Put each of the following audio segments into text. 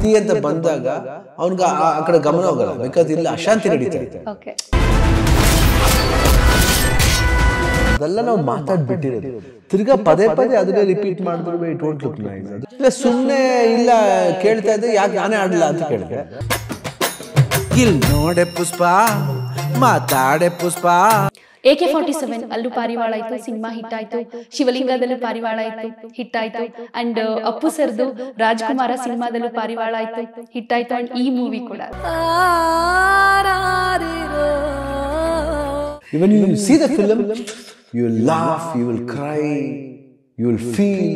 ಈ ಅಂತ ಬಂದಾಗ ಅವ್ನಿಗೆ ಆ ಆ ಕಡೆ ಗಮನ ಹೋಗಲ್ಲ ಬಿಕಾಸ್ ಇಲ್ಲಿ ಅಶಾಂತಿ ನಡೀತಾ ಇದೆ ಓಕೆ ಅದೆಲ್ಲ ನಾವು ಮಾತಾಡ್ಬಿಟ್ಟಿರೋದು ತಿರ್ಗಾ ಪದೇ ಪದೇ ಅದನ್ನೇ ರಿಪೀಟ್ ಮಾಡಿದ್ರು ಇಟ್ ವೋಂಟ್ ಲುಕ್ ನೈಸ್ ಅದು ಇಲ್ಲ ಸುಮ್ಮನೆ ಇಲ್ಲ ಕೇಳ್ತಾ ಇದ್ದೆ ಯಾಕೆ ನಾನೇ ಆಡಲ್ಲ ಅಂತ ಕೇಳಿದೆ ಇಲ್ ನೋಡೆ ಪುಷ್ಪ ಮಾತಾಡೆ Pushpa A K forty seven ಅಲ್ಲೂ ಪಾರಿವಾಳ ಆಯ್ತು ಸಿನಿಮಾ ಹಿಟ್ ಆಯ್ತು ಶಿವಲಿಂಗದಲ್ಲೂ ಪಾರಿವಾಳ ಆಯ್ತು ಹಿಟ್ ಆಯ್ತು ಅಂಡ್ ಅಪ್ಪು ಸರ್ದು ರಾಜ್ಕುಮಾರ ಸಿನಿಮಾದಲ್ಲೂ ಪಾರಿವಾಳ ಆಯ್ತು ಹಿಟ್ ಆಯ್ತು ಅಂಡ್ ಈ ಮೂವಿ ಕೂಡ When you see the film, you will laugh, you will cry, you will feel,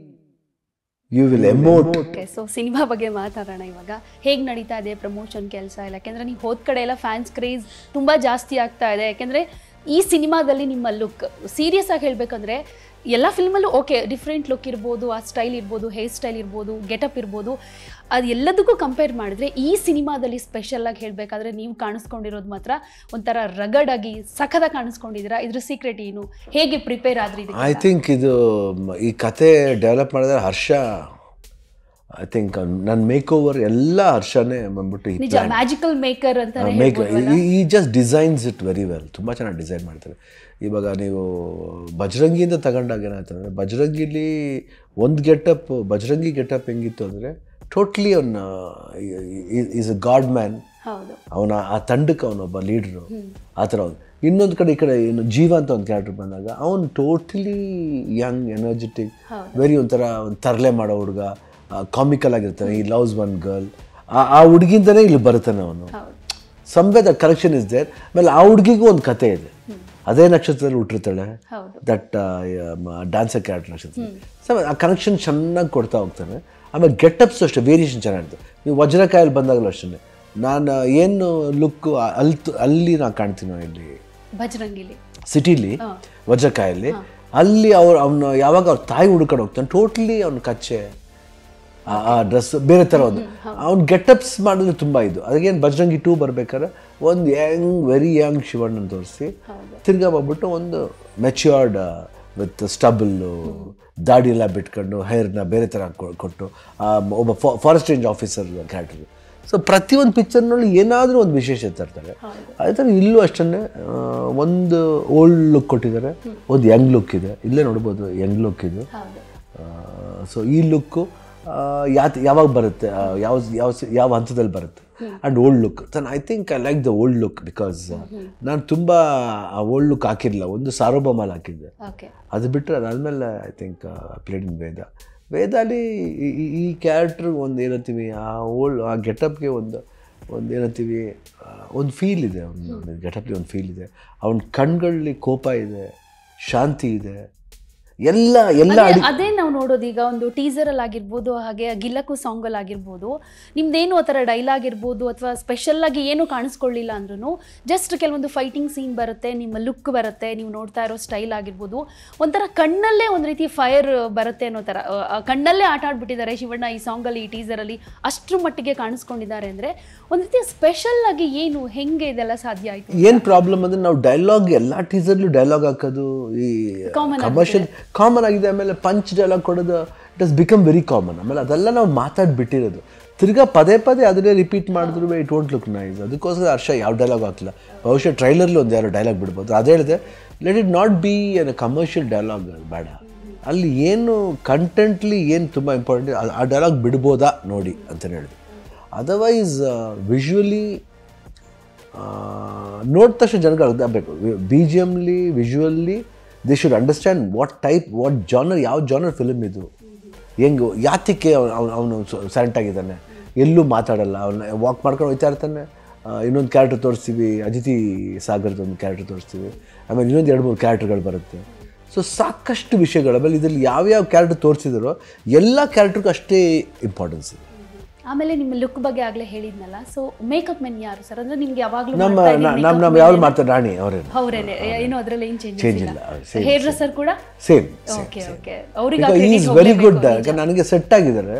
you will emote. Okay so cinema ಬಗ್ಗೆ ಮಾತಾಡೋಣ ಇವಾಗ ಹೇಗೆ ನಡೀತಾ ಇದೆ ಪ್ರಮೋಷನ್ ಕೆಲಸ ಎಲ್ಲ ಯಾಕೆಂದ್ರೆ ನೀವು ಹೋದ ಕಡೆ ಎಲ್ಲ ಫ್ಯಾನ್ಸ್ ಕ್ರೇಜ್ ತುಂಬ ಜಾಸ್ತಿ ಆಗ್ತಾ ಇದೆ ಯಾಕೆಂದ್ರೆ ಈ ಸಿನಿಮಾದಲ್ಲಿ ನಿಮ್ಮ ಲುಕ್ ಸೀರಿಯಸ್ ಆಗಿ ಹೇಳ್ಬೇಕಂದ್ರೆ ಎಲ್ಲ ಫಿಲ್ಮಲ್ಲೂ ಓಕೆ ಡಿಫ್ರೆಂಟ್ ಲುಕ್ ಇರ್ಬೋದು ಆ ಸ್ಟೈಲ್ ಇರ್ಬೋದು ಹೇರ್ ಸ್ಟೈಲ್ ಇರ್ಬೋದು ಗೆಟಪ್ ಇರ್ಬೋದು ಅದು ಎಲ್ಲದಕ್ಕೂ ಕಂಪೇರ್ ಮಾಡಿದ್ರೆ ಈ ಸಿನಿಮಾದಲ್ಲಿ ಸ್ಪೆಷಲ್ ಆಗಿ ಹೇಳಬೇಕಾದ್ರೆ ನೀವು ಕಾಣಿಸ್ಕೊಂಡಿರೋದು ಮಾತ್ರ ಒಂಥರ ರಗಡ್ ಆಗಿ ಸಖದ ಕಾಣಿಸ್ಕೊಂಡಿದ್ದೀರಾ ಇದ್ರ ಸೀಕ್ರೆಟ್ ಏನು ಹೇಗೆ ಪ್ರಿಪೇರ್ ಆದ್ರಿ ಇದಕ್ಕೆ ಐ ಥಿಂಕ್ ಇದು ಮ- ಈ ಕತೆ ಡೆವಲಪ್ ಮಾಡಿದ್ರೆ ಹರ್ಷ ಐ ಥಿಂಕ್ ನನ್ನ ಮೇಕ್ ಓವರ್ ಎಲ್ಲ ಹರ್ಷನೇ ಬಂದ್ಬಿಟ್ಟು ಈ ನಿಜ ಮ್ಯಾಜಿಕಲ್ ಮೇಕರ್ ಅಂತಾನೆ ಮೇಕ್ ಹೇಳ್ಬೋದಲ್ಲ? ಈ just designs it very well ತುಂಬ ಚೆನ್ನಾಗಿ ಡಿಸೈನ್ ಮಾಡ್ತಾರೆ ಇವಾಗ ನೀವು ಬಜರಂಗಿಯಿಂದ ತಗೊಂಡಾಗ ಏನಾಯ್ತಂದರೆ ಬಜರಂಗಿಲಿ ಒಂದು ಗೆಟಪ್ ಬಜರಂಗಿ ಗೆಟಪ್ ಹೆಂಗಿತ್ತು ಅಂದರೆ ಟೋಟ್ಲಿ ಅವನ್ನ ಈಸ್ ಅ ಗಾಡ್ ಮ್ಯಾನ್ ಹೌದು ಅವನ ಆ ತಂಡಕ್ಕೆ ಅವನೊಬ್ಬ ಲೀಡ್ರು ಆ ಥರ ಅವ್ನು ಇನ್ನೊಂದು ಕಡೆ ಈ ಕಡೆ ಇನ್ನು ಜೀವ ಅಂತ ಒಂದು ಕ್ಯಾರೆಕ್ಟರ್ ಬಂದಾಗ ಅವನು ಟೋಟಲಿ ಯಂಗ್ ಎನರ್ಜೆಟಿಕ್ ವೆರಿ ಒಂಥರ ಒಂದು ತರಲೆ ಮಾಡೋ ಹುಡುಗ ಕಾಮಿಕಲ್ ಆಗಿರ್ತಾನೆ ಈ ಲವ್ಸ್ ಒನ್ ಗರ್ಲ್ ಆ ಹುಡುಗಿಂದನೇ ಇಲ್ಲಿ ಬರ್ತಾನೆ ಅವನು ಹೌದು ಸಂಬೆ ದ ಕರೆಕ್ಷನ್ ಇಸ್ ದೇರ್ ಆಮೇಲೆ ಆ ಹುಡುಗಿಗೂ ಒಂದು ಕತೆ ಇದೆ ಅದೇ ನಕ್ಷತ್ರದಲ್ಲಿ ಹುಟ್ಟಿರ್ತಾಳೆ ಹೌದು ದಟ್ ಡ್ಯಾನ್ಸರ್ ಕ್ಯಾರೆಕ್ಟರ್ ನಕ್ಷತ್ರ ಸೊ ಆ ಕನೆಕ್ಷನ್ ಚೆನ್ನಾಗಿ ಕೊಡ್ತಾ ಹೋಗ್ತಾನೆ ಆಮೇಲೆ ಗೆಟಪ್ಸ್ ಅಷ್ಟೇ ವೇರಿಯೇಷನ್ ಚೆನ್ನಾಗಿರ್ತದೆ ನೀವು ವಜ್ರಕಾಯಲ್ಲಿ ಬಂದಾಗಲೂ ಅಷ್ಟೇ ನಾನು ಏನು ಲುಕ್ ಅಲ್ಲಿ ಅಲ್ಲಿ ನಾನು ಕಾಣ್ತೀನೋ ಇಲ್ಲಿ ಭಜರಂಗಿಲಿ ಸಿಟಿಲಿ ವಜ್ರಕಾಯಲ್ಲಿ ಅಲ್ಲಿ ಅವ್ರು ಅವನು ಯಾವಾಗ ಅವ್ರ ತಾಯಿ ಹುಡ್ಕೊಂಡು ಹೋಗ್ತಾನೆ ಟೋಟ್ಲಿ ಅವ್ನ ಕಚ್ಚೆ ಆ- ಆ ಡ್ರೆಸ್ ಬೇರೆ ಥರ ಒಂದು ಅವ್ನು ಗೆಟಪ್ಸ್ ಮಾಡಿದ್ರೆ ತುಂಬ ಇದು ಅದಕ್ಕೇನು ಬಜರಂಗಿ ಟೂ ಬರ್ಬೇಕಾದ್ರೆ ಒಂದು ಯಂಗ್ ವೆರಿ ಯಂಗ್ ಶಿವಣ್ಣನ ತೋರಿಸಿ ತಿರ್ಗಾ ಬಂದ್ಬಿಟ್ಟು ಒಂದು ಮೆಚ್ಯೂರ್ಡ್ ವಿತ್ ಸ್ಟಬಲ್ಲು ದಾಡಿ ಎಲ್ಲ ಬಿಟ್ಕೊಂಡು ಹೇರ್ನ ಬೇರೆ ಥರ ಕೊ- ಕೊಟ್ಟು ಆ, ಒಬ್ಬ forest range officer character so ಪ್ರತಿಯೊಂದು ಪಿಕ್ಚರ್ನಲ್ಲಿ ಏನಾದರೂ ಒಂದು ವಿಶೇಷತೆ ಇರ್ತಾರೆ ಅದೇ ಥರ ಇಲ್ಲೂ ಅಷ್ಟೇ ಒಂದು ಓಲ್ಡ್ ಲುಕ್ ಕೊಟ್ಟಿದ್ದಾರೆ ಒಂದು ಯಂಗ್ ಲುಕ್ ಇದೆ ಇಲ್ಲೇ ನೋಡ್ಬೋದು ಯಂಗ್ ಲುಕ್ ಇದು ಹೌದು ಸೊ ಈ ಲುಕ್ಕು ಯಾತ್ ಯಾವಾಗ ಬರುತ್ತೆ ಆ, ಯಾವ ಯಾವ ಸಿ- ಯಾವ ಹಂತದಲ್ಲಿ ಬರುತ್ತೆ and old look than I think I like the old look because ನಾನು ತುಂಬ ಆ ಓಲ್ಡ್ ಲುಕ್ ಹಾಕಿರಲಿಲ್ಲ ಒಂದು ಸಾರೋಬಮಾಲ್ ಹಾಕಿದ್ದೆ ಓಕೆ ಅದು ಬಿಟ್ಟರೆ ಅದಾದಮೇಲೆ I think played in Veda ವೇದಾಲಿ ಈ- ಈ- ಈ ಕ್ಯಾರೆಕ್ಟ್ರ್ ಒಂದು ಏನಂತೀವಿ ಆ ಓಲ್ಡ್ ಆ ಗೆಟಪ್ಗೆ ಒಂದು ಒಂದು ಏನಂತೀವಿ ಆ, ಒಂದು ಫೀಲ್ ಇದೆ ಅವ್ನ ಗೆಟಪ್ಗೆ ಒಂದು ಫೀಲ್ ಇದೆ ಅವನ ಕಣ್ಗಳಲ್ಲಿ ಕೋಪ ಇದೆ ಶಾಂತಿ ಇದೆ ಎಲ್ಲ ಎಲ್ಲ ಅದೇ ಅದೇ ನಾವು ನೋಡೋದು ಈಗ ಒಂದು ಟೀಸರ್ ಅಲ್ಲಿ ಆಗಿರ್ಬೋದು ಹಾಗೆ ಗಿಲ್ಲಕು ಸಾಂಗ್ ಅಲ್ಲಿ ಆಗಿರ್ಬೋದು ನಿಮ್ದೇನು ಆ ಥರ ಡೈಲಾಗ್ ಇರ್ಬೋದು ಅಥವಾ ಸ್ಪೆಷಲ್ ಆಗಿ ಏನು ಕಾಣಿಸ್ಕೊಳ್ಳಿಲ್ಲ ಅಂದ್ರೂ ಜಸ್ಟ್ ಕೆಲವೊಂದು ಫೈಟಿಂಗ್ ಸೀನ್ ಬರುತ್ತೆ ನಿಮ್ಮ ಲುಕ್ ಬರುತ್ತೆ ನೀವು ನೋಡ್ತಾ ಇರೋ ಸ್ಟೈಲ್ ಆಗಿರ್ಬೋದು ಒಂಥರ ಕಣ್ಣಲ್ಲೇ ಒಂದು ರೀತಿ ಫೈರ್ ಬರುತ್ತೆ ಅನ್ನೋ ಥರ ಆ, ಆ ಕಣ್ಣಲ್ಲೇ ಆಟ ಆಡ್ಬಿಟ್ಟಿದ್ದಾರೆ ಶಿವಣ್ಣ ಈ ಸಾಂಗಲ್ಲಿ ಈ ಟೀಸರಲ್ಲಿ ಅಷ್ಟರ ಮಟ್ಟಿಗೆ ಕಾಣಿಸ್ಕೊಂಡಿದ್ದಾರೆ ಅಂದರೆ ಒಂದು ರೀತಿ ಸ್ಪೆಷಲ್ ಆಗಿ ಏನು ಹೆಂಗೆ ಇದೆಲ್ಲ ಸಾಧ್ಯ ಆಯಿತು ಏನ್ ಪ್ರಾಬ್ಲಮ್ ಅಂದ್ರೆ ನಾವು ಡೈಲಾಗ್ ಎಲ್ಲಾ ಟೀಸರ್ಲು ಡೈಲಾಗ್ ಹಾಕೋದು ಈ Common ಕಮರ್ಷಿಯಲ್ ಕಾಮನ್ ಆಗಿದೆ ಆಮೇಲೆ ಪಂಚ್ ಡೈಲಾಗ್ ಕೊಡೋದು it has become very common ಆಮೇಲೆ ಅದೆಲ್ಲ ನಾವು ಮಾತಾಡ್ಬಿಟ್ಟಿರೋದು ತಿರ್ಗಾ ಪದೇ ಪದೇ ಅದನ್ನೇ ರಿಪೀಟ್ ಮಾಡಿದ್ರು ಇಟ್ ವೋಂಟ್ ಲುಕ್ ನೈಸ್ ಅದಕ್ಕೋಸ್ಕರ ಹರ್ಷ ಯಾವ ಡೈಲಾಗ್ ಹಾಕಿಲ್ಲ ಬಹುಶಃ ಟ್ರೈಲರ್ಲಿ ಒಂದು ಯಾರೋ ಡೈಲಾಗ್ ಬಿಡ್ಬೋದು ಅದು ಹೇಳಿದೆ let it not be an commercial dialogue ಬೇಡ ಅಲ್ಲಿ ಏನು ಕಂಟೆಂಟ್ಲಿ ಏನು ತುಂಬ ಇಂಪಾರ್ಟೆಂಟ್ ಆ ಡೈಲಾಗ್ ಬಿಡ್ಬೋದಾ ನೋಡಿ ಅಂತ ಹೇಳಿದೆ ಅದರ್ವೈಸ್ ವಿಜುವಲಿ ನೋಡಿದ ತಕ್ಷಣ ಜನಗಳು ಅರ್ಥ ಆಗಬೇಕು ಬಿ ಜಿ ಎಮ್ಲಿ visually they should understand what type what genre ಯಾವ ಜಾನರ್ ಫಿಲ್ಮ್ ಇದು ಹೆಂಗೆ ಯಾತಕ್ಕೆ ಅವನು ಅವನು ಸೈಲೆಂಟ್ ಆಗಿದ್ದಾನೆ ಎಲ್ಲೂ ಮಾತಾಡಲ್ಲ ಅವನ್ನ ವಾಕ್ ಮಾಡ್ಕೊಂಡು ಹೋಗ್ತಾ ಇರ್ತಾನೆ ಇನ್ನೊಂದು ಕ್ಯಾರೆಕ್ಟರ್ ತೋರಿಸ್ತೀವಿ ಅದಿತಿ ಸಾಗರದ ಒಂದು ಕ್ಯಾರೆಕ್ಟರ್ ತೋರಿಸ್ತೀವಿ ಆಮೇಲೆ ಇನ್ನೊಂದು ಎರಡು ಮೂರು ಕ್ಯಾರೆಕ್ಟರ್ಗಳು ಬರುತ್ತೆ ಸೊ ಸಾಕಷ್ಟು ವಿಷಯಗಳು ಆಮೇಲೆ ಇದರಲ್ಲಿ ಯಾವ್ಯಾವ ಕ್ಯಾರೆಕ್ಟರ್ ತೋರಿಸಿದಾರೋ ಎಲ್ಲ ಕ್ಯಾರೆಕ್ಟರ್ಗೂ ಅಷ್ಟೇ ಇಂಪಾರ್ಟೆನ್ಸ್ ಇದೆ ಆಮೇಲೆ ನಿಮ್ಮ ಲುಕ್ ಬಗ್ಗೆ ಆಗಲೇ ಹೇಳಿದ್ನಲ್ಲ ಸೊ ಮೇಕಪ್ ಮೆನ್ ಯಾರು ಸರ್ ಅಂದ್ರೆ ನಿಮ್ಗೆ ಯಾವಾಗಲೂ ನಮ್ಮ ನಮ್ಮ ನಮ್ಮ ಯಾವ್ದು ಮಾಡ್ತಾರೆ ರಾಣಿ ಅವರೇನು ಅವರೇನೆ ಏನು ಅದ್ರಲ್ಲಿ ಏನು ಚೇಂಜ್ ಚೇಂಜ್ ಇಲ್ಲ same, ಹೇರ್ ಡ್ರೆಸ್ಸರ್ ಕೂಡ ಸೇಮ್ ಓಕೆ ಓಕೆ ಅವ್ರಿಗೆ ಈಸ್ ವೆರಿ ಗುಡ್ ನನಗೆ ಸೆಟ್ ಆಗಿದ್ದಾರೆ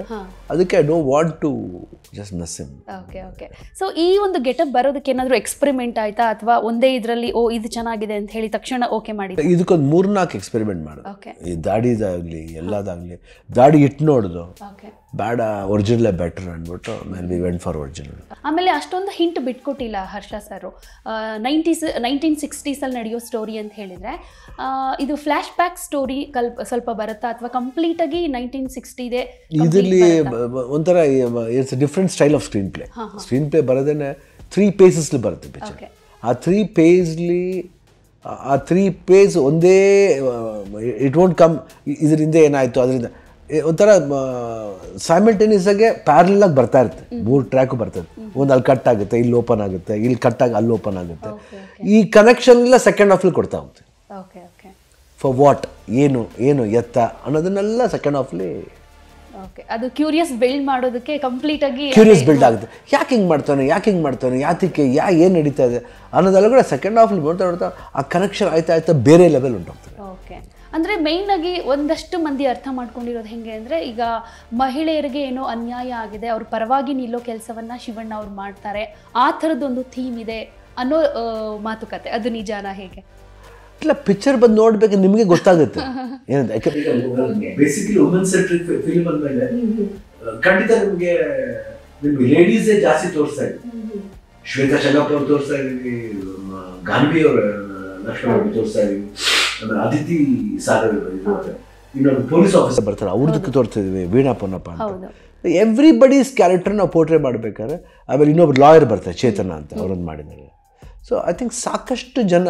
ಅದಕ್ಕೆ I don't want to just miss him okay okay so ಈ ಒಂದು ಗೆಟಪ್ ಬರೋದಕ್ಕೆ ಏನಾದರೂ ಎಕ್ಸ್ಪೆರಿಮೆಂಟ್ ಆಯ್ತಾ ಅಥವಾ ಒಂದೇ ಇದರಲ್ಲಿ ಓ ಇದು ಚೆನ್ನಾಗಿದೆ ಅಂತ ಹೇಳಿ ತಕ್ಷಣ ಓಕೆ ಮಾಡಿ ಇದಕ್ಕೊಂದು ಮೂರ್ನಾಲ್ಕು ಎಕ್ಸ್ಪೆರಿಮೆಂಟ್ ಮಾಡಿದೆ ಓಕೆ ಈ ದಾಡಿದಾಗಲಿ ಎಲ್ಲದಾಗಲಿ ದಾಡಿ ಇಟ್ಟು ನೋಡ್ದು ಓಕೆ ಬೇಡ ಒರಿಜಿನಲೇ ಬೆಟರ್ ಅಂದ್ಬಿಟ್ಟು ಆಮೇಲೆ ವಿ ವೆಂಟ್ ಫಾರ್ ಒರಿಜಿನಲ್ ಆಮೇಲೆ ಅಷ್ಟೊಂದು ಹಿಂಟ್ ಬಿಟ್ಕೊಟ್ಟಿಲ್ಲ ಹರ್ಷ ಸರ್ ನೈಂಟೀಸ್ ನೈನ್ಟೀನ್ ಸಿಕ್ಸ್ಟೀಸಲ್ಲಿ ನಡೆಯೋ ಸ್ಟೋರಿ ಅಂತ ಹೇಳಿದರೆ ಇದು ಫ್ಲ್ಯಾಶ್ ಬ್ಯಾಕ್ ಸ್ಟೋರಿ ಕಲ್ಪ ಸ್ವಲ್ಪ ಬರುತ್ತಾ ಅಥವಾ ಕಂಪ್ಲೀಟಾಗಿ ನೈನ್ಟೀನ್ ಸಿಕ್ಸ್ಟಿದೆ ಇದರಲ್ಲಿ ಒಂಥರ it's different style of screenplay screenplay ಬರೋದೇನೆ ತ್ರೀ ಪೇಸಸ್ಲಿ ಬರುತ್ತೆ ಪಿಕ್ಚರ್ ಓಕೆ ಆ ತ್ರೀ ಪೇಜ್ಲಿ ಆ ತ್ರೀ ಪೇಜ್ ಒಂದೇ ಇಟ್ ವೋಂಟ್ ಕಮ್ ಇದರಿಂದ ಏನಾಯಿತು ಅದರಿಂದ ಒಂಥರ ಸೈಮಲ್ಟೇನಿಯಸ್ ಆಗಿ ಪ್ಯಾರಲ್ ಆಗಿ ಬರ್ತಾ ಇರುತ್ತೆ ಮೂರು ಟ್ರ್ಯಾಕು ಬರ್ತದೆ ಒಂದು ಅಲ್ಲಿ ಕಟ್ ಆಗುತ್ತೆ ಇಲ್ಲಿ ಓಪನ್ ಆಗುತ್ತೆ ಇಲ್ಲಿ ಕಟ್ ಆಗಿ ಅಲ್ಲಿ ಓಪನ್ ಆಗುತ್ತೆ ಈ ಕನೆಕ್ಷನ್ ಎಲ್ಲ ಸೆಕೆಂಡ್ ಹಾಫ್ಲಿ ಕೊಡ್ತಾ ಹೋಗುತ್ತೆ ಓಕೆ ಓಕೆ ಫಾರ್ ವಾಟ್ ಏನು ಏನು ಎತ್ತ ಅನ್ನೋದನ್ನೆಲ್ಲ ಸೆಕೆಂಡ್ ಹಾಫ್ಲಿ ಓಕೆ ಅದು ಕ್ಯೂರಿಯಸ್ ಬಿಲ್ಡ್ ಮಾಡೋದಕ್ಕೆ ಕಂಪ್ಲೀಟಾಗಿ ಕ್ಯೂರಿಯಸ್ ಬಿಲ್ಡ್ ಆಗುತ್ತೆ ಯಾಕೆ ಹಿಂಗೆ ಮಾಡ್ತಾನೆ ಯಾಕೆ ಹಿಂಗೆ ಮಾಡ್ತಾನೆ ಯಾತಕ್ಕೆ ಯಾ ಏನು ನಡೀತಾ ಇದೆ ಅನ್ನೋದೆಲ್ಲ ಕೂಡ ಸೆಕೆಂಡ್ ಹಾಫ್ಲಿ ನೋಡ್ತಾ ನೋಡ್ತಾ ಆ ಕನೆಕ್ಷನ್ ಆಯ್ತಾ ಆಯ್ತಾ ಬೇರೆ ಲೆವೆಲ್ ಉಂಟಾಗ್ತದೆ ಓಕೆ ಅಂದರೆ ಮೇಯ್ನ್ ಆಗಿ ಒಂದಷ್ಟು ಮಂದಿ ಅರ್ಥ ಮಾಡ್ಕೊಂಡಿರೋದು ಹೆಂಗೆ ಅಂದರೆ ಈಗ ಮಹಿಳೆಯರಿಗೆ ಏನೋ ಅನ್ಯಾಯ ಆಗಿದೆ ಅವ್ರ ಪರವಾಗಿ ನಿಲ್ಲೋ ಕೆಲಸವನ್ನ ಶಿವಣ್ಣ ಅವ್ರು ಮಾಡ್ತಾರೆ ಆ ಥರದ್ದೊಂದು ಥೀಮ್ ಇದೆ ಅನ್ನೋ ಆ, ಮಾತುಕತೆ ಅದು ನಿಜಾನ ಹೇಗೆ ಇಲ್ಲ ಪಿಕ್ಚರ್ ಬಂದು ನೋಡ್ಬೇಕು ನಿಮಗೆ ಗೊತ್ತಾಗುತ್ತೆ ಏನಂತ ಬೇಸಿಕಲಿ ವುಮೆನ್ ಸೆಂಟ್ರಿಕ್ ಫಿಲ್ಮ್ ಅಂದಮೇಲೆ ಖಂಡಿತ ನಿಮಗೆ ನಿಮ್ಗೆ ಲೇಡೀಸೇ ಜಾಸ್ತಿ ತೋರಿಸ್ತಾ ಇದ್ದೀವಿ ಶ್ವೇತಾ ಶಗಪ್ ಅವ್ರು ತೋರಿಸ್ತಾ ಇದೀವಿ ಮ, ಗಾನ್ವಿ ಅವ್ರ ಲಕ್ಷ್ಮಣ ಅವ್ರು ತೋರಿಸ್ತಾ ಇದೀವಿ ಆಮೇಲೆ ಅದಿತಿ ಸಾಗರ್ ಇದ್ದಾರೆ ಇನ್ನೊಂದು ಪೊಲೀಸ್ ಆಫೀಸರ್ ಬರ್ತಾರೆ ಅವ್ರದಕ್ಕೆ ತೋರಿಸ್ತಾ ಇದೀವಿ ವೀಣಾ ಪೊನ್ನಪ್ಪ ಅಂತ ಹೌದು ಎವ್ರಿಬಡೀಸ್ ಕ್ಯಾರೆಕ್ಟರ್ ನಾವು ಪೋರ್ಟ್ರೇ ಮಾಡ್ಬೇಕಾದ್ರೆ ಆಮೇಲೆ ಇನ್ನೊಬ್ರು ಲಾಯರ್ ಬರ್ತಾರೆ ಚೇತನ ಅಂತ ಅವ್ರನ್ನ ಮಾಡಿದ್ದಾರೆ ಸೊ ಐ ಥಿಂಕ್ ಸಾಕಷ್ಟು ಜನ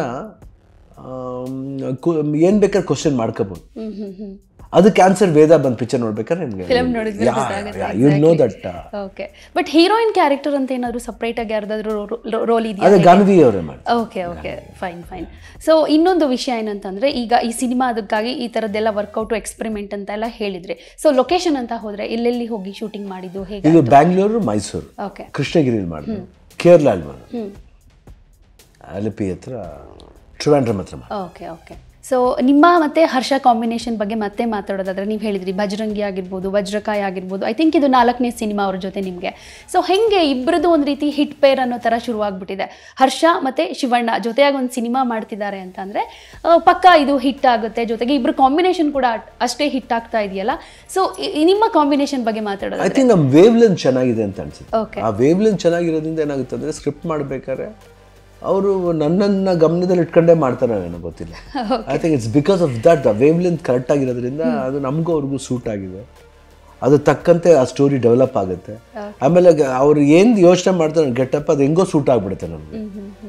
ಏನು ಬೇಕಾದ್ರೆ ಕ್ವಶನ್ ಮಾಡ್ಕೋಬೋದು ಹ್ಮ್ ಹ್ಮ್ ಹ್ಮ್ ಅದಕ್ಕೆ ಆನ್ಸರ್ ವೇದ ಬಂದು ಪಿಕ್ಚರ್ ನೋಡ್ಬೇಕಾದ್ರೆ ನಿಮಗೆ ಫಿಲಮ್ ನೋಡಿದ್ಮೇಲೆ ಗೊತ್ತಾಗುತ್ತೆ you know that okay but heroine character ಅಂತ ಏನಾದ್ರು ಸಪ್ರೇಟ್ ಆಗಿ ಯಾರ್ದಾದ್ರು ರೋಲ್ ಇದೆಯಾ ಅದೇ ಗಾನ್ವಿ ಅವರೇ ಮಾಡಿ okay okay fine fine so ಇನ್ನೊಂದು ವಿಷಯ ಏನಂತಂದ್ರೆ ಈಗ ಈ ಸಿನಿಮಾ ಅದಕ್ಕಾಗಿ ಈ ಥರದ್ದೆಲ್ಲ ವರ್ಕೌಟ್ ಎಕ್ಸ್ಪೆರಿಮೆಂಟ್ ಅಂತ ಎಲ್ಲ ಹೇಳಿದ್ರಿ ಸೊ ಲೊಕೇಶನ್ ಅಂತ ಹೋದ್ರೆ ಎಲ್ಲೆಲ್ಲಿ ಹೋಗಿ ಶೂಟಿಂಗ್ ಮಾಡಿದ್ದು ಹೇಗೆ ಇದು ಬ್ಯಾಂಗ್ಳೂರು ಮೈಸೂರು ಓಕೆ ಕೃಷ್ಣಗಿರಿಲಿ ಮಾಡಿದ್ರು ಕೇರಳ ಅಲ್ಲಿ ಮಾಡಿದ್ರು ಹ್ಮ್ ಅಲಿಪಿ ಹತ್ರ ಟ್ರಿವಾಂಡ್ರಮ್ ಹತ್ರ ಮಾಡಿದ್ರು. ಓಕೆ ಓಕೆ ಸೊ ನಿಮ್ಮ ಮತ್ತೆ ಹರ್ಷ ಕಾಂಬಿನೇಷನ್ ಬಗ್ಗೆ ಮತ್ತೆ ಮಾತಾಡೋದಾದ್ರೆ ನೀವು ಹೇಳಿದ್ರಿ ಭಜರಂಗಿ ಆಗಿರ್ಬೋದು ವಜ್ರಕಾಯ ಆಗಿರ್ಬೋದು ಐ ಥಿಂಕ್ ಇದು ನಾಲ್ಕನೇ ಸಿನಿಮಾ ಅವ್ರ ಜೊತೆ ನಿಮಗೆ ಸೊ ಹೆಂಗೆ ಇಬ್ಬರದು ಒಂದು ರೀತಿ ಹಿಟ್ ಪೇರ್ ಅನ್ನೋ ಥರ ಶುರುವಾಗ್ಬಿಟ್ಟಿದೆ ಹರ್ಷ ಮತ್ತೆ ಶಿವಣ್ಣ ಜೊತೆಯಾಗಿ ಒಂದು ಸಿನಿಮಾ ಮಾಡ್ತಿದ್ದಾರೆ ಅಂತ ಅಂದರೆ ಪಕ್ಕ ಇದು ಹಿಟ್ ಆಗುತ್ತೆ ಜೊತೆಗೆ ಇಬ್ಬರು ಕಾಂಬಿನೇಷನ್ ಕೂಡ ಅಷ್ಟೇ ಹಿಟ್ ಆಗ್ತಾ ಇದೆಯಲ್ಲ ಸೊ ನಿಮ್ಮ ಕಾಂಬಿನೇಷನ್ ಬಗ್ಗೆ ಐ ಮಾತಾಡೋದಾದ್ರೆ ಥಿಂಕ್ ನಮ್ಮ ವೇವ್ ಲೆಂತ್ ಚೆನ್ನಾಗಿದೆ ಅಂತ ಅನ್ಸುತ್ತೆ ಓಕೆ ಆ ವೇವ್ ಲೆಂತ್ ಚೆನ್ನಾಗಿರೋದ್ರಿಂದ ಏನಾಗುತ್ತೆ ಅಂದರೆ ಸ್ಕ್ರಿಪ್ಟ್ ಮಾಡ್ಬೇಕಾದ್ರೆ ಅವರು ನನ್ನನ್ನು ಗಮನದಲ್ಲಿ ಇಟ್ಕೊಂಡೇ ಮಾಡ್ತಾರೆ ನನಗೆ ಗೊತ್ತಿಲ್ಲ I think it's because of that wavelength correct ಆಗಿರೋದ್ರಿಂದ ಅದು ನಮಗೂ ಅವ್ರಿಗೂ ಸೂಟ್ ಆಗಿದೆ ಅದು ತಕ್ಕಂತೆ ಆ ಸ್ಟೋರಿ ಡೆವಲಪ್ ಆಗುತ್ತೆ ಆಮೇಲೆ ಗ- ಅವ್ರು ಏನು ಯೋಚನೆ ಮಾಡ್ತಾರೆ ಗೆಟಪ್ ಅದು ಹೆಂಗೋ ಸೂಟ್ ಆಗಿಬಿಡುತ್ತೆ ನಮಗೆ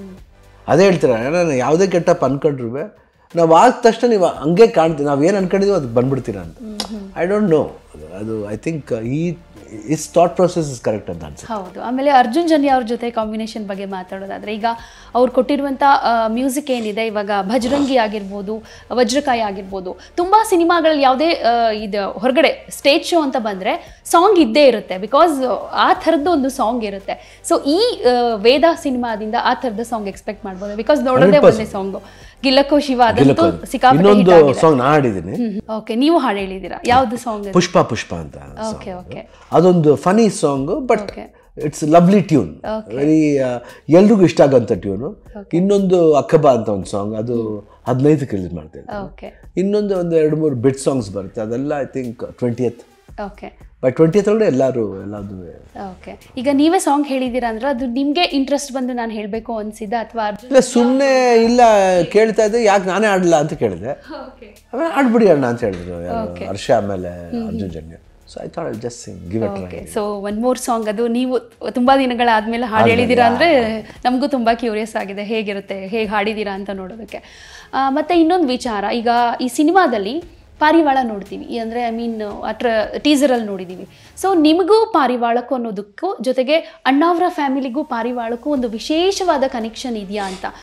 ಅದೇ ಹೇಳ್ತಾರೆ ನಾನು ಯಾವುದೇ ಗೆಟಪ್ ಅನ್ಕೊಂಡ್ರು ನಾವು ಆದ ತಕ್ಷಣ ನೀವು ಹಂಗೆ ಕಾಣ್ತೀವಿ ನಾವು ಏನು ಅನ್ಕೊಂಡಿದೀವಿ ಅದು ಬಂದ್ಬಿಡ್ತೀರಾ ಅಂತ ಐ ಡೋಂಟ್ ನೋ ಅದು ಐ ಥಿಂಕ್ ಈ is thought process is correct ಅಂತ ಅನ್ಸುತ್ತೆ ಹೌದು ಆಮೇಲೆ ಅರ್ಜುನ್ ಜನ್ಯ ಅವ್ರ ಜೊತೆ ಕಾಂಬಿನೇಷನ್ ಬಗ್ಗೆ ಮಾತಾಡೋದಾದ್ರೆ ಈಗ ಅವ್ರು ಕೊಟ್ಟಿರುವಂಥ ಮ್ಯೂಸಿಕ್ ಏನಿದೆ ಇವಾಗ ಭಜರಂಗಿ ಆಗಿರ್ಬೋದು ವಜ್ರಕಾಯ ಆಗಿರ್ಬೋದು ತುಂಬ ಸಿನಿಮಾಗಳಲ್ಲಿ ಯಾವುದೇ ಆ, ಇದು ಹೊರಗಡೆ ಸ್ಟೇಜ್ ಶೋ ಅಂತ ಬಂದರೆ ಸಾಂಗ್ ಇದ್ದೇ ಇರುತ್ತೆ ಬಿಕಾಸ್ ಆ ಥರದ್ದು ಒಂದು ಸಾಂಗ್ ಇರುತ್ತೆ ಸೊ ಈ ಆ, ವೇದ ಸಿನಿಮಾದಿಂದ ಆ ಥರದ ಸಾಂಗ್ ಎಕ್ಸ್ಪೆಕ್ಟ್ ಮಾಡ್ಬೋದು ಬಿಕಾಸ್ ನೋಡೋದೇ ಒಂದೇ ಸಾಂಗು ಗಿಲ್ಲಕ್ಕೋ ಶಿವ ಅದಂತೂ ಸಿಕ್ಕಾಪಟ್ಟೆ ಇನ್ನೊಂದು ಸಾಂಗ್ ನಾ ಹಾಡಿದ್ದೀನಿ ಓಕೆ ನೀವು ಹಾಡು ಹೇಳಿದ್ದೀರಾ ಯಾವ್ದು ಸಾಂಗ್ ಪುಷ್ಪ ಪುಷ್ಪ ಅಂತ ಓಕೆ ಓಕೆ ಅದೊಂದು funny song but Okay. It's lovely tune very ಎಲ್ರಿಗೂ ಇಷ್ಟ ಆಗೋಂಥ ಟ್ಯೂನು ಇನ್ನೊಂದು ಅಕ್ಕಬ ಅಂತ ಒಂದು ಸಾಂಗ್ ಅದು ಹದಿನೈದಕ್ಕೆ ರಿಲೀಸ್ ಮಾಡ್ತಾ ಇದ್ದೆ ಓಕೆ ಇನ್ನೊಂದು ಒಂದು ಎರಡು ಮೂರು ಬಿಟ್ ಸಾಂಗ್ಸ್ ಬರುತ್ತೆ ಅದೆಲ್ಲ I think twentieth okay by twentieth ಒಳಗಡೆ ಎಲ್ಲರೂ ಎಲ್ಲದು ಓಕೆ ಈಗ ನೀವೇ ಸಾಂಗ್ ಹೇಳಿದ್ದೀರಾ ಅಂದ್ರೆ ಅದು ನಿಮಗೆ ಇಂಟ್ರೆಸ್ಟ್ ಬಂದು ನಾನು ಹೇಳಬೇಕು ಅನ್ಸಿದ್ದ ಅಥವಾ ಇಲ್ಲ ಸುಮ್ಮನೆ ಇಲ್ಲ ಕೇಳ್ತಾ ಇದ್ದೆ ಯಾಕೆ ನಾನೇ ಆಡಲ್ಲ ಅಂತ ಕೇಳಿದೆ ಆಮೇಲೆ ಆಡ್ಬಿಡಿ ಅಣ್ಣ ಅಂತ ಹೇಳಿದ್ರು ಯಾರು ಹರ್ಷ ಆಮೇಲೆ Arjun Janya so I thought just sing give it okay so one more song ಅದು ನೀವು ತುಂಬಾ ದಿನಗಳಾದ್ಮೇಲೆ ಹಾಡು ಹೇಳಿದ್ದೀರಾ ಅಂದ್ರೆ ನಮಗೂ ತುಂಬಾ ಕ್ಯೂರಿಯಸ್ ಆಗಿದೆ ಹೇಗಿರುತ್ತೆ ಹೇಗೆ ಹಾಡಿದ್ದೀರಾ ಅಂತ ನೋಡೋದಕ್ಕೆ ಆ, ಮತ್ತೆ ಇನ್ನೊಂದು ವಿಚಾರ ಈಗ ಈ ಸಿನಿಮಾದಲ್ಲಿ ಪಾರಿವಾಳ ನೋಡ್ತೀವಿ ಈ ಅಂದ್ರೆ ಐ ಮೀನ್ ಅಟ್ರ ಟೀಸರಲ್ಲಿ ನೋಡಿದ್ದೀವಿ ಸೊ ನಿಮಗೂ ಪಾರಿವಾಳಕ್ಕೂ ಅನ್ನೋದಕ್ಕೂ ಜೊತೆಗೆ ಅಣ್ಣಾವ್ರ ಫ್ಯಾಮಿಲಿಗೂ ಪಾರಿವಾಳಕ್ಕೂ ಒಂದು ವಿಶೇಷವಾದ ಕನೆಕ್ಷನ್ ಇದೆಯಾ ಅಂತ